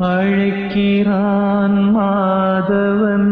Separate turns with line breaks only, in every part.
அழைக்கிறான் மாதவன்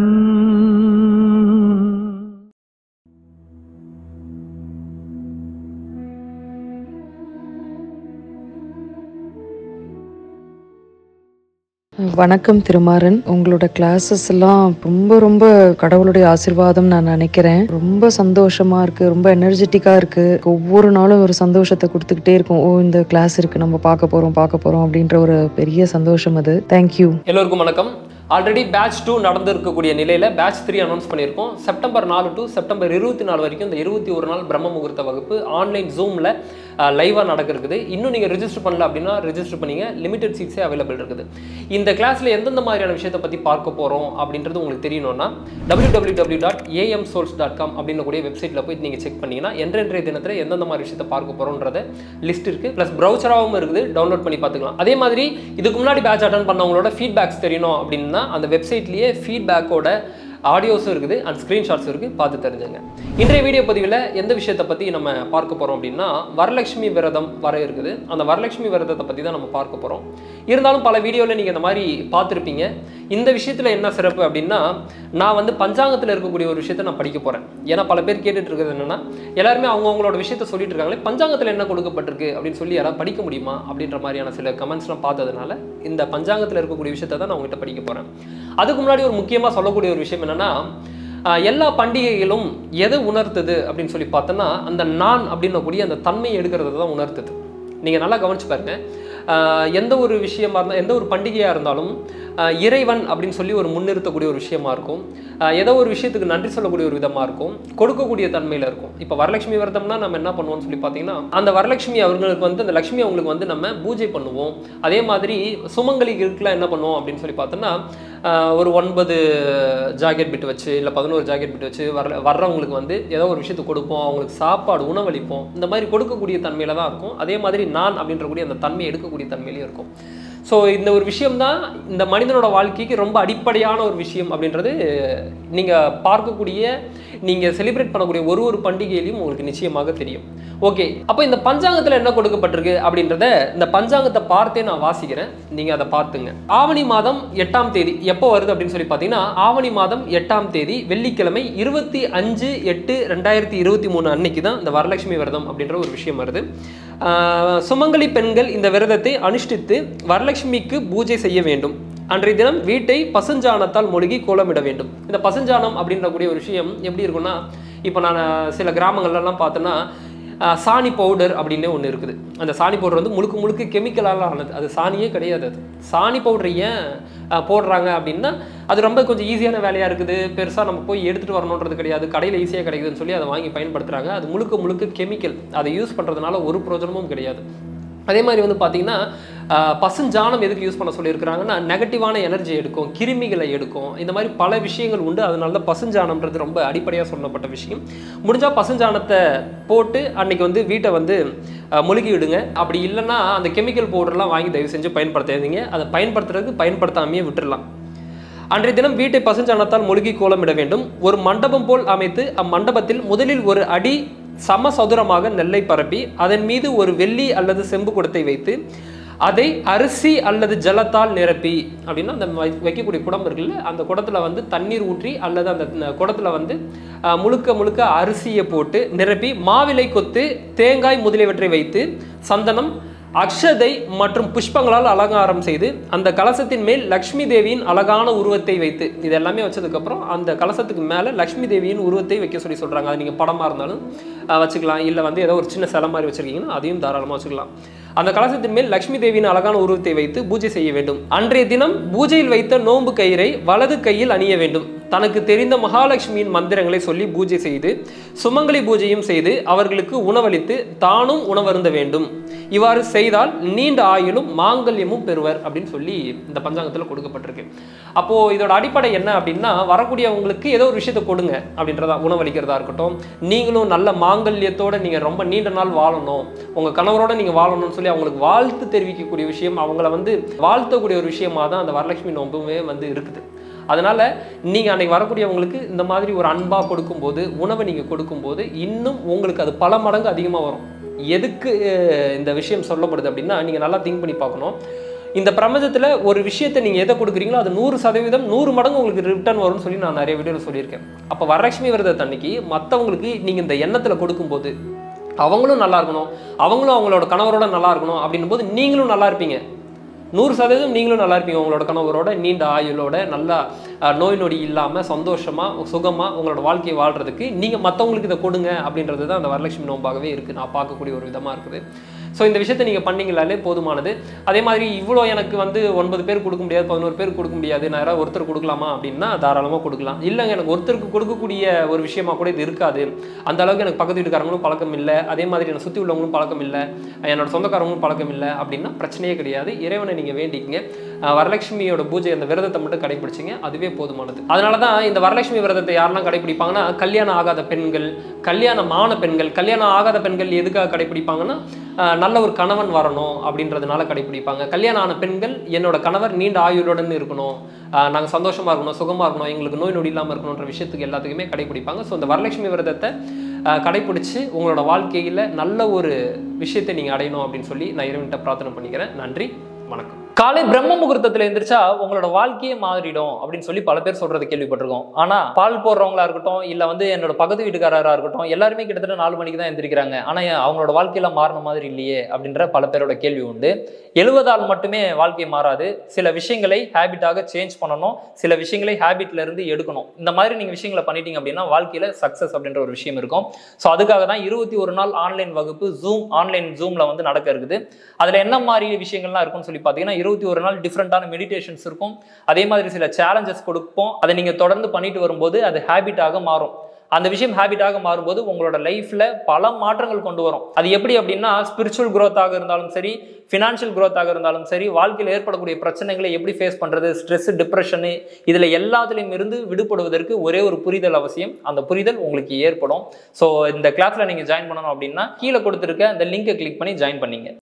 வணக்கம் திருமாறன் உங்களோட கிளாஸஸ் எல்லாம் ரொம்ப ரொம்ப கடவுளுடைய ஆசீர்வாதம் நான் நினைக்கிறேன் ரொம்ப சந்தோஷமா இருக்கு ரொம்ப எனர்ஜெட்டிக்கா இருக்கு ஒவ்வொரு நாளும் ஒரு சந்தோஷத்தை கொடுத்துக்கிட்டே இருக்கும் ஓ இந்த கிளாஸ் இருக்கு நம்ம பார்க்க போறோம் பார்க்க போறோம் அப்படின்ற ஒரு பெரிய சந்தோஷம் அது தேங்க்யூ
எல்லோருக்கும் வணக்கம் ஆல்ரெடி பேட்ச் டூ நடந்திருக்கக்கூடிய நிலையில் பேட்ச் த்ரீ அனௌன்ஸ் பண்ணியிருக்கோம் செப்டம்பர் நாலு டு செப்டம்பர் இருபத்தி நாலு வரைக்கும் இந்த இருபத்தி ஒரு நாள் பிரம்ம முகூர்த்த வகுப்பு ஆன்லைன் ஜூமில் லைவாக நடக்க இருக்குது இன்னும் நீங்கள் ரிஜிஸ்டர் பண்ணல அப்படின்னா ரிஜிஸ்டர் பண்ணீங்க லிமிடெட் சீட்ஸே அவைலபிள் இருக்குது இந்த கிளாஸில் எந்தெந்த மாதிரியான விஷயத்தை பற்றி பார்க்க போகிறோம் அப்படின்றது உங்களுக்கு தெரியணும்னா W W W dot AM souls dot com அப்படின்னு கூடிய வெப்சைட்டில் போய் நீங்கள் செக் பண்ணீங்கன்னா என்றென்றைய தினத்தில் எந்தெந்த மாதிரி விஷயத்தை பார்க்க போகிறோன்றத லிஸ்ட் இருக்குது ப்ளஸ் ப்ரௌச்சராகவும் இருக்குது டவுன்லோட் பண்ணி பார்த்துக்கலாம் அதே மாதிரி இதுக்கு முன்னாடி பேட்ச் அட்டன் பண்ணவங்களோட ஃபீட்பேக்ஸ் தெரியணும் அப்படின்னா அந்த வெப்சைட்லேயே ஃபீட்பேக்கோட ஆடியோஸும் இருக்குது அண்ட் ஸ்க்ரீன்ஷாட்ஸும் இருக்குது பார்த்து தெரிஞ்சுங்க இன்றைய வீடியோ பதிவில் எந்த விஷயத்தை பற்றி நம்ம பார்க்க போகிறோம் அப்படின்னா வரலட்சுமி விரதம் வர இருக்குது அந்த வரலட்சுமி விரதத்தை பற்றி தான் நம்ம பார்க்க போகிறோம் இருந்தாலும் பல வீடியோவில் நீங்கள் இந்த மாதிரி பார்த்துருப்பீங்க இந்த விஷயத்தில் என்ன சிறப்பு அப்படின்னா நான் வந்து பஞ்சாங்கத்தில் இருக்கக்கூடிய ஒரு விஷயத்தை நான் படிக்க போகிறேன் ஏன்னா பல பேர் கேட்டுட்டு இருக்கிறது என்னென்னா எல்லாருமே அவங்கவுங்களோட விஷயத்தை சொல்லிட்டு இருக்காங்களே பஞ்சாங்கத்தில் என்ன கொடுக்கப்பட்டிருக்கு அப்படின்னு சொல்லி யாராவது படிக்க முடியுமா அப்படின்ற மாதிரியான சில கமெண்ட்ஸ்லாம் பார்த்ததுனால இந்த பஞ்சாங்கத்தில் இருக்கக்கூடிய விஷயத்தை தான் நான் உங்ககிட்ட படிக்க போகிறேன் அதுக்கு முன்னாடி ஒரு முக்கியமாக சொல்லக்கூடிய ஒரு விஷயம் என்னென்னா ஆஹ் எல்லா பண்டிகைகளும் எதை உணர்த்துது அப்படின்னு சொல்லி பார்த்தோன்னா அந்த நான் அப்படின்னக்கூடிய அந்த தன்மையை எடுக்கிறத தான் உணர்த்துது நீங்கள் நல்லா கவனிச்சு பாருங்க ஆஹ் எந்த ஒரு விஷயமா இருந்தால் எந்த ஒரு பண்டிகையாக இருந்தாலும் ஆஹ் இறைவன் அப்படின்னு சொல்லி ஒரு முன்னிறுத்தக்கூடிய ஒரு விஷயமா இருக்கும் ஆஹ் ஏதோ ஒரு விஷயத்துக்கு நன்றி சொல்லக்கூடிய ஒரு விதமாக இருக்கும் கொடுக்கக்கூடிய தன்மையில் இருக்கும் இப்போ வரலட்சுமி விரதம்னா நம்ம என்ன பண்ணுவோம்னு சொல்லி பார்த்தீங்கன்னா அந்த வரலட்சுமி அவர்களுக்கு வந்து அந்த லட்சுமி அவங்களுக்கு வந்து நம்ம பூஜை பண்ணுவோம் அதே மாதிரி சுமங்கலிகளுக்குலாம் என்ன பண்ணுவோம் அப்படின்னு சொல்லி பார்த்தோன்னா ஆஹ் ஒரு ஒன்பது ஜாக்கெட் பிட் வச்சு இல்லை பதினோரு ஜாக்கெட் பிட் வச்சு வர வர்றவங்களுக்கு வந்து ஏதோ ஒரு விஷயத்தை கொடுப்போம் அவங்களுக்கு சாப்பாடு உணவளிப்போம் இந்த மாதிரி கொடுக்கக்கூடிய தன்மையில தான் இருக்கும் அதே மாதிரி நான் அப்படின்றக்கூடிய அந்த தன்மையை எடுக்கக்கூடிய தன்மையிலையும் இருக்கும் ஸோ இந்த ஒரு விஷயம்தான் இந்த மனிதனோட வாழ்க்கைக்கு ரொம்ப அடிப்படையான ஒரு விஷயம் அப்படின்றது நீங்கள் பார்க்கக்கூடிய நீங்கள் செலிப்ரேட் பண்ணக்கூடிய ஒரு ஒரு பண்டிகையிலையும் உங்களுக்கு நிச்சயமாக தெரியும் ஓகே அப்போ இந்த பஞ்சாங்கத்தில் என்ன கொடுக்கப்பட்டிருக்கு அப்படின்றத இந்த பஞ்சாங்கத்தை பார்த்தே நான் வாசிக்கிறேன் நீங்கள் அதை பார்த்துங்க ஆவணி மாதம் எட்டாம் தேதி எப்போ வருது அப்படின்னு சொல்லி பார்த்தீங்கன்னா ஆவணி மாதம் எட்டாம் தேதி வெள்ளிக்கிழமை இருபத்தி அஞ்சு எட்டு ரெண்டாயிரத்தி இருபத்தி மூணு அன்னைக்கு தான் இந்த வரலட்சுமி விரதம் அப்படின்ற ஒரு விஷயம் வருது ஆஹ் சுமங்கலி பெண்கள் இந்த விரதத்தை அனுஷ்டித்து வரலட்சுமிக்கு பூஜை செய்ய வேண்டும் அன்றைய தினம் வீட்டை பசுஞ்சாணத்தால் மொழிகி கோலமிட வேண்டும் இந்த பசுஞ்சாணம் அப்படின்ற கூடிய ஒரு விஷயம் எப்படி இருக்குன்னா இப்போ நான் சில கிராமங்கள்லாம் பார்த்தோன்னா ஆஹ் சாணி பவுடர் அப்படின்னு ஒன்று இருக்குது அந்த சாணி பவுடர் வந்து முழுக்க முழுக்க கெமிக்கலால் ஆனது அது சாணியே கிடையாது அது சாணி பவுடர் ஏன் ஆஹ் போடுறாங்க அப்படின்னா அது ரொம்ப கொஞ்சம் ஈஸியான வேலையாக இருக்குது பெருசாக நம்ம போய் எடுத்துகிட்டு வரணுன்றது கிடையாது கடையில் ஈஸியாக கிடைக்குதுன்னு சொல்லி அதை வாங்கி பயன்படுத்துகிறாங்க அது முழுக்க முழுக்க கெமிக்கல் அதை யூஸ் பண்ணுறதுனால ஒரு பிரயோஜனமும் கிடையாது அதே மாதிரி வந்து பார்த்தீங்கன்னா ஆஹ் பசுஞ்சாணம் எதுக்கு யூஸ் பண்ண சொல்லியிருக்கிறாங்கன்னா நெகட்டிவான எனர்ஜி எடுக்கும் கிருமிகளை எடுக்கும் இந்த மாதிரி பல விஷயங்கள் உண்டு அதனால தான் பசுஞ்சாணம்ன்றது ரொம்ப அடிப்படையாக சொல்லப்பட்ட விஷயம் முடிஞ்சால் பசுஞ்சாணத்தை போட்டு அன்னைக்கு வந்து வீட்டை வந்து ஆஹ் முழுகி விடுங்க அப்படி இல்லைன்னா அந்த கெமிக்கல் பவுடர்லாம் வாங்கி தயவு செஞ்சு பயன்படுத்தாதீங்க அதை பயன்படுத்துறதுக்கு பயன்படுத்தாமையே விட்டுறலாம் அன்றைய தினம் வீட்டை பசுஞ்சாணத்தால் மொழுகி கோலமிட வேண்டும் ஒரு மண்டபம் போல் அமைத்து அம்மண்டபத்தில் முதலில் ஒரு அடி சமசதுரமாக நெல்லை பரப்பி அதன் மீது ஒரு வெள்ளி அல்லது செம்பு குடத்தை வைத்து அதை அரிசி அல்லது ஜலத்தால் நிரப்பி அப்படின்னா அந்த வை- வைக்கக்கூடிய குடம் இருக்குல்ல அந்த குடத்துல வந்து தண்ணீர் ஊற்றி அல்லது அந்த ந- குடத்துல வந்து அஹ், முழுக்க முழுக்க அரிசியை போட்டு நிரப்பி மாவிலை கொத்து தேங்காய் முதலியவற்றை வைத்து சந்தனம் அக்ஷதை மற்றும் புஷ்பங்களால் அலங்காரம் செய்து அந்த கலசத்தின் மேல் லக்ஷ்மி தேவியின் அழகான உருவத்தை வைத்து இது எல்லாமே வச்சதுக்கப்புறம் அந்த கலசத்துக்கு மேலே லக்ஷ்மி தேவியின் உருவத்தை வைக்க சொல்லி சொல்கிறாங்க அது நீங்கள் படமாக இருந்தாலும் அஹ், வச்சுக்கலாம் இல்லை வந்து ஏதோ ஒரு சின்ன சிலை மாதிரி வச்சுருக்கீங்கன்னா அதையும் தாராளமாக வச்சுக்கலாம் அந்த கலசத்தின் மேல் லக்ஷ்மி தேவியின் அழகான உருவத்தை வைத்து பூஜை செய்ய வேண்டும் அன்றைய தினம் பூஜையில் வைத்த நோன்பு கயிறை வலது கையில் அணிய வேண்டும் தனக்கு தெரிந்த மகாலட்சுமியின் மந்திரங்களை சொல்லி பூஜை செய்து சுமங்கலி பூஜையும் செய்து அவர்களுக்கு உணவளித்து தானும் உணவருந்த வேண்டும் இவ்வாறு செய்தால் நீண்ட ஆயுளும் மாங்கல்யமும் பெறுவர் அப்படின்னு சொல்லி இந்த பஞ்சாங்கத்தில் கொடுக்கப்பட்டிருக்கு அப்போ இதோட அடிப்படை என்ன அப்படின்னா வரக்கூடியவங்களுக்கு ஏதோ ஒரு விஷயத்தை கொடுங்க அப்படின்றதா உணவளிக்கிறதா இருக்கட்டும் நீங்களும் நல்ல மாங்கல்யத்தோட நீங்க ரொம்ப நீண்ட நாள் வாழணும் உங்க கணவரோட நீங்க வாழணும்னு சொல்லி அவங்களுக்கு வாழ்த்து தெரிவிக்கக்கூடிய விஷயம் அவங்கள வந்து வாழ்த்தக்கூடிய ஒரு விஷயமா தான் அந்த வரலட்சுமி நோம்புமே வந்து இருக்குது அதனால நீங்க அன்னைக்கு வரக்கூடியவங்களுக்கு இந்த மாதிரி ஒரு அன்பா கொடுக்கும்போது உணவை நீங்க கொடுக்கும்போது இன்னும் உங்களுக்கு அது பல மடங்கு அதிகமாக வரும் எதுக்கு அஹ், இந்த விஷயம் சொல்லப்படுது அப்படின்னா நீங்க நல்லா திங்க் பண்ணி பார்க்கணும் இந்த பிரபஞ்சத்தில் ஒரு விஷயத்தை நீங்கள் எதை கொடுக்குறீங்களோ அது நூறு சதவீதம் நூறு மடங்கு உங்களுக்கு ரிட்டர்ன் வரும்னு சொல்லி நான் நிறைய வீடியோவில் சொல்லியிருக்கேன் அப்போ வரலட்சுமி விரதத்தை அன்னைக்கு மற்றவங்களுக்கு நீங்கள் இந்த எண்ணத்தில் கொடுக்கும்போது அவங்களும் நல்லா இருக்கணும் அவங்களும் அவங்களோட கணவரோட நல்லா இருக்கணும் அப்படின்னும் போது நீங்களும் நல்லா இருப்பீங்க நூறு சதவீதம் நீங்களும் நல்லா இருப்பீங்க உங்களோட கணவரோட நீண்ட ஆயுளோட நல்லா அஹ், நோய் நொடி இல்லாமல் சந்தோஷமாக சுகமாக உங்களோட வாழ்க்கையை வாழ்றதுக்கு நீங்கள் மற்றவங்களுக்கு இதை கொடுங்க அப்படின்றது தான் அந்த வரலட்சுமி நோம்பாகவே இருக்குது நான் பார்க்கக்கூடிய ஒரு விதமாக இருக்குது ஸோ இந்த விஷயத்தை நீங்கள் பண்ணீங்களாலே போதுமானது அதே மாதிரி இவ்வளோ எனக்கு வந்து ஒன்பது பேர் கொடுக்க முடியாது பதினோரு பேர் கொடுக்க முடியாது நான் யாராவது ஒருத்தர் கொடுக்கலாமா அப்படின்னா தாராளமாக கொடுக்கலாம் இல்லைங்க எனக்கு ஒருத்தருக்கு கொடுக்கக்கூடிய ஒரு விஷயமா கூட இது இருக்காது அந்த அளவுக்கு எனக்கு பக்கத்து வீட்டுக்காரங்களும் பழக்கம் இல்லை அதே மாதிரி என்னை சுற்றி உள்ளவங்களும் பழக்கம் இல்லை என்னோட சொந்தக்காரங்களும் பழக்கம் இல்லை அப்படின்னா பிரச்சனையே கிடையாது இறைவனை நீங்கள் வேண்டிக்கங்க அஹ் வரலட்சுமியோட பூஜை அந்த விரதத்தை மட்டும் கடைபிடிச்சிங்க அதுவே போதுமானது அதனால தான் இந்த வரலட்சுமி விரதத்தை யாரெல்லாம் கடைபிடிப்பாங்கன்னா கல்யாணம் ஆகாத பெண்கள் கல்யாணமான பெண்கள் கல்யாணம் ஆகாத பெண்கள் எதுக்காக கடைபிடிப்பாங்கன்னா அஹ் நல்ல ஒரு கணவன் வரணும் அப்படின்றதுனால கடைபிடிப்பாங்க கல்யாணம் ஆன பெண்கள் என்னோட கணவர் நீண்ட ஆயுளுடன் இருக்கணும் நாங்கள் சந்தோஷமா இருக்கணும் சுகமா இருக்கணும் எங்களுக்கு நோய் நொடி இல்லாமல் இருக்கணுன்ற விஷயத்துக்கு எல்லாத்துக்குமே கடைபிடிப்பாங்க ஸோ இந்த வரலட்சுமி விரதத்தை அஹ் கடைபிடிச்சு உங்களோட வாழ்க்கையில் நல்ல ஒரு விஷயத்தை நீங்கள் அடையணும் அப்படின்னு சொல்லி நான் இறைவன்கிட்ட பிரார்த்தனை பண்ணிக்கிறேன் நன்றி வணக்கம் காலை பிரம்ம முகூர்த்தத்துல எந்திரிச்சா உங்களோட வாழ்க்கையே மாறிடும் அப்படின்னு சொல்லி பல பேர் சொல்றது கேள்விப்பட்டிருக்கோம் ஆனா பால் போடுறவங்களா இருக்கட்டும் இல்ல வந்து என்னோட பக்கத்து வீட்டுக்காரரா இருக்கட்டும் எல்லாருமே கிட்டத்தட்ட நாலு மணிக்கு தான் எந்திரிக்கிறாங்க ஆனா ஏன் அவங்களோட வாழ்க்கையில மாறின மாதிரி இல்லையே அப்படின்ற பல பேரோட கேள்வி உண்டு எழுவதால் மட்டுமே வாழ்க்கை மாறாது சில விஷயங்களை ஹேபிட்டாக சேஞ்ச் பண்ணணும் சில விஷயங்களை ஹேபிட்ல இருந்து எடுக்கணும் இந்த மாதிரி நீங்க விஷயங்களை பண்ணிட்டீங்க அப்படின்னா வாழ்க்கையில சக்சஸ் அப்படின்ற ஒரு விஷயம் இருக்கும் ஸோ அதுக்காக தான் இருபத்தி ஒரு நாள் ஆன்லைன் வகுப்பு ஜூம் ஆன்லைன் ஜூம்ல வந்து நடக்க இருக்குது அதுல என்ன மாதிரி விஷயங்கள்லாம் இருக்கும்னு சொல்லி பார்த்தீங்கன்னா இருபத்தி ஒரு நாள் டிஃப்ரெண்டான மெடிடேஷன்ஸ் இருக்கும் அதே மாதிரி சில சேலஞ்சஸ் கொடுப்போம் அதை நீங்க தொடர்ந்து பண்ணிட்டு வரும்போது அது ஹேபிட்டாக மாறும் அந்த விஷயம் ஹேபிட்டாக மாறும்போது உங்களோட லைஃப்ல பல மாற்றங்கள் கொண்டு வரும் அது எப்படி அப்படின்னா ஸ்பிரிச்சுவல் growth-ஆக இருந்தாலும் சரி ஃபினான்ஷியல் growth-ஆக இருந்தாலும் சரி வாழ்க்கையில் ஏற்படக்கூடிய பிரச்சனைகளை எப்படி ஃபேஸ் பண்றது ஸ்ட்ரெஸ் டிப்ரெஷனு இதுல எல்லாத்துலேயும் இருந்து விடுபடுவதற்கு ஒரே ஒரு புரிதல் அவசியம் அந்த புரிதல் உங்களுக்கு ஏற்படும் ஸோ இந்த கிளாஸ்ல நீங்க ஜாயின் பண்ணணும் அப்படின்னா கீழே கொடுத்துருக்க அந்த லிங்கை கிளிக் பண்ணி ஜாயின் பண்ணீங்க